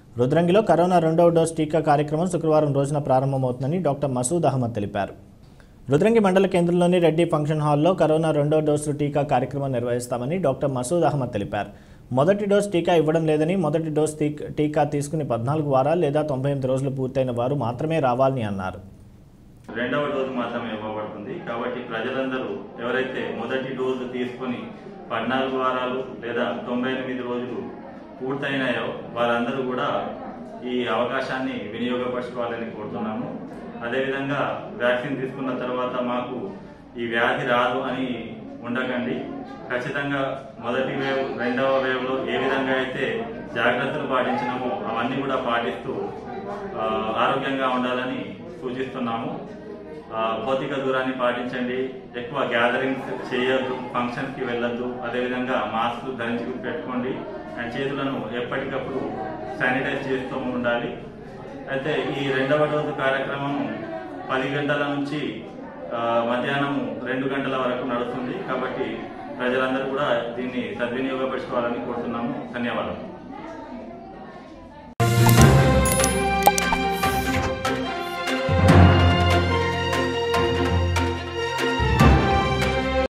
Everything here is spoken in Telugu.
రుద్రంగిలో కరోనా రెండవ డోస్ టీకా కార్యక్రమం శుక్రవారం రోజున ప్రారంభమవుతుందని డాక్టర్ మసూద్ అహ్మద్ తెలిపారు రుద్రంగి మండల కేంద్రంలోని రెడ్డి ఫంక్షన్ హాల్లో కరోనా రెండో డోసు టీకా కార్యక్రమం నిర్వహిస్తామని డాక్టర్ మసూద్ అహ్మద్ తెలిపారు మొదటి డోస్ టీకా ఇవ్వడం లేదని మొదటి డోస్ తీ- టీకా తీసుకుని పద్నాలుగు వారాలు లేదా తొంభై ఎనిమిది రోజులు పూర్తయిన వారు మాత్రమే రావాలని అన్నారు రెండవ డోసు మాత్రమే ఇవ్వబడుతుంది కాబట్టి ప్రజలందరూ ఎవరైతే మొదటి డోసు తీసుకొని పద్నాలుగు వారాలు లేదా తొంభై ఎనిమిది రోజులు పూర్తయినాయో వారందరూ కూడా ఈ అవకాశాన్ని వినియోగపరచుకోవాలని కోరుతున్నాము అదేవిధంగా వ్యాక్సిన్ తీసుకున్న తర్వాత మాకు ఈ వ్యాధి రాదు అని ఉండకండి ఖచ్చితంగా మొదటి వేవ్ రెండవ వేవ్లో ఏ విధంగా అయితే జాగ్రత్తలు పాటించినామో అవన్నీ కూడా పాటిస్తూ ఆ, ఆరోగ్యంగా ఉండాలని సూచిస్తున్నాము ఆ, భౌతిక దూరాన్ని పాటించండి ఎక్కువ గ్యాదరింగ్స్ చేయొద్దు ఫంక్షన్స్ కి వెళ్ళొద్దు అదేవిధంగా మాస్క్ ధరించి పెట్టుకోండి అండ్ చేతులను ఎప్పటికప్పుడు శానిటైజ్ చేస్తూ ఉండాలి అయితే ఈ రెండవ డోసు కార్యక్రమం పది గంటల నుంచి ఆ, మధ్యాహ్నం రెండు గంటల వరకు నడుస్తుంది కాబట్టి ప్రజలందరూ కూడా దీన్ని సద్వినియోగపరచుకోవాలని కోరుతున్నాము ధన్యవాదాలు